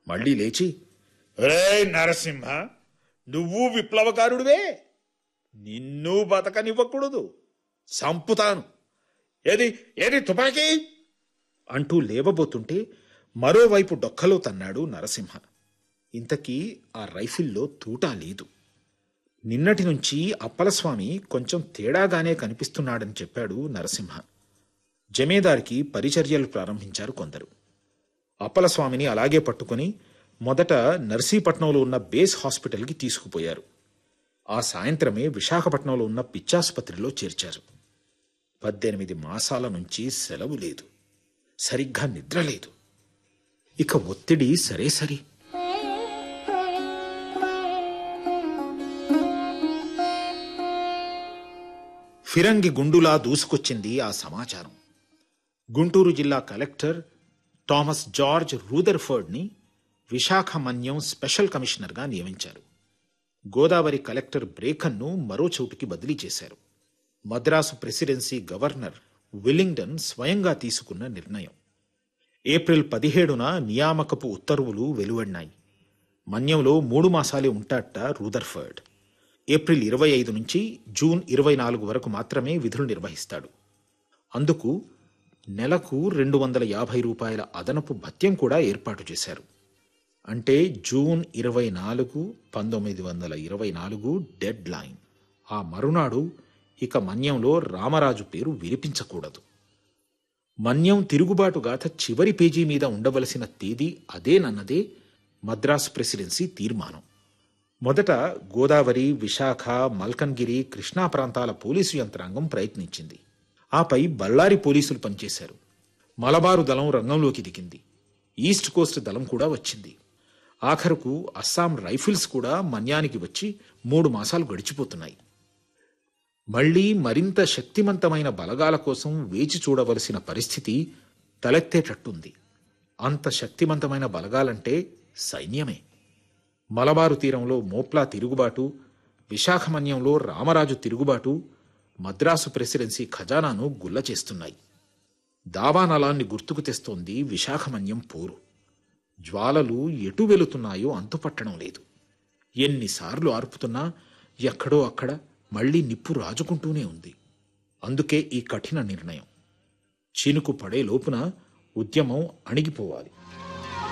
మళ్ళీ లేచి రే నరసింహ నువ్వు విప్లవకారుడివే నిన్ను బతకనివ్వకూడదు సంపుతాను ఏది ఏది తుపాకీ అంటూ లేవబోతుంటే మరోవైపు డొక్కలో తన్నాడు నరసింహ ఇంతకీ ఆ రైఫిల్లో తూటా లేదు నిన్నటి నుంచి అప్పలస్వామి కొంచెం తేడాగానే కనిపిస్తున్నాడని చెప్పాడు నరసింహ జమేదారికి పరిచర్యలు ప్రారంభించారు కొందరు అప్పలస్వామిని అలాగే పట్టుకుని మొదట నర్సీపట్నంలో ఉన్న బేస్ హాస్పిటల్కి తీసుకుపోయారు ఆ సాయంత్రమే విశాఖపట్నంలో ఉన్న పిచ్చాసుపత్రిలో చేర్చారు పద్దెనిమిది మాసాల నుంచి సెలవు లేదు సరిగ్గా నిద్ర లేదు ఇక ఒత్తిడి సరే సరి ఫిరంగి గుండులా దూసుకొచ్చింది ఆ సమాచారం గుంటూరు జిల్లా కలెక్టర్ థామస్ జార్జ్ రూదర్ఫర్డ్ని విశాఖ మన్యం స్పెషల్ కమిషనర్గా నియమించారు గోదావరి కలెక్టర్ బ్రేకన్ను మరో చోటుకి బదిలీ చేశారు మద్రాసు ప్రెసిడెన్సీ గవర్నర్ విల్లింగ్టన్ స్వయంగా తీసుకున్న నిర్ణయం ఏప్రిల్ పదిహేడున నియామకపు ఉత్తర్వులు వెలువడినాయి మన్యంలో మూడు మాసాలే ఉంటాట రూదర్ఫర్డ్ ఏప్రిల్ ఇరవై ఐదు నుంచి జూన్ ఇరవై నాలుగు వరకు మాత్రమే విధులు నిర్వహిస్తాడు అందుకు నెలకు రెండు వందల యాభై రూపాయల అదనపు భత్యం కూడా ఏర్పాటు చేశారు అంటే జూన్ ఇరవై నాలుగు పంతొమ్మిది వందల ఇరవై నాలుగు డెడ్ లైన్ ఆ మరునాడు ఇక మన్యంలో రామరాజు పేరు వినిపించకూడదు మన్యం తిరుగుబాటు గాథ చివరి పేజీ మీద ఉండవలసిన తేదీ అదేనన్నదే మద్రాసు ప్రెసిడెన్సీ తీర్మానం మొదట గోదావరి విశాఖ మల్కన్గిరి కృష్ణా ప్రాంతాల పోలీసు యంత్రాంగం ప్రయత్నించింది ఆపై బళ్ళారి పోలీసులు పనిచేశారు మలబారు దళం రంగంలోకి దిగింది ఈస్ట్ కోస్ట్ దళం కూడా వచ్చింది ఆఖరుకు అస్సాం రైఫిల్స్ కూడా మన్యానికి వచ్చి మూడు మాసాలు గడిచిపోతున్నాయి మళ్లీ మరింత శక్తివంతమైన బలగాల కోసం వేచి చూడవలసిన పరిస్థితి తలెత్తేటట్టుంది అంత శక్తివంతమైన బలగాలంటే సైన్యమే మలబారు తీరంలో మోప్లా తిరుగుబాటు విశాఖమన్యంలో రామరాజు తిరుగుబాటు మద్రాసు ప్రెసిడెన్సీ ఖజానాను గుల్ల చేస్తున్నాయి దావానలాన్ని గుర్తుకు తెస్తోంది విశాఖమన్యం పోరు జ్వాలలు ఎటు వెళుతున్నాయో అంతుపట్టడం లేదు ఎన్నిసార్లు ఆర్పుతున్నా ఎక్కడో అక్కడ మళ్లీ నిప్పు రాజుకుంటూనే ఉంది అందుకే ఈ కఠిన నిర్ణయం చినుకు పడే లోపున ఉద్యమం అణిగిపోవాలి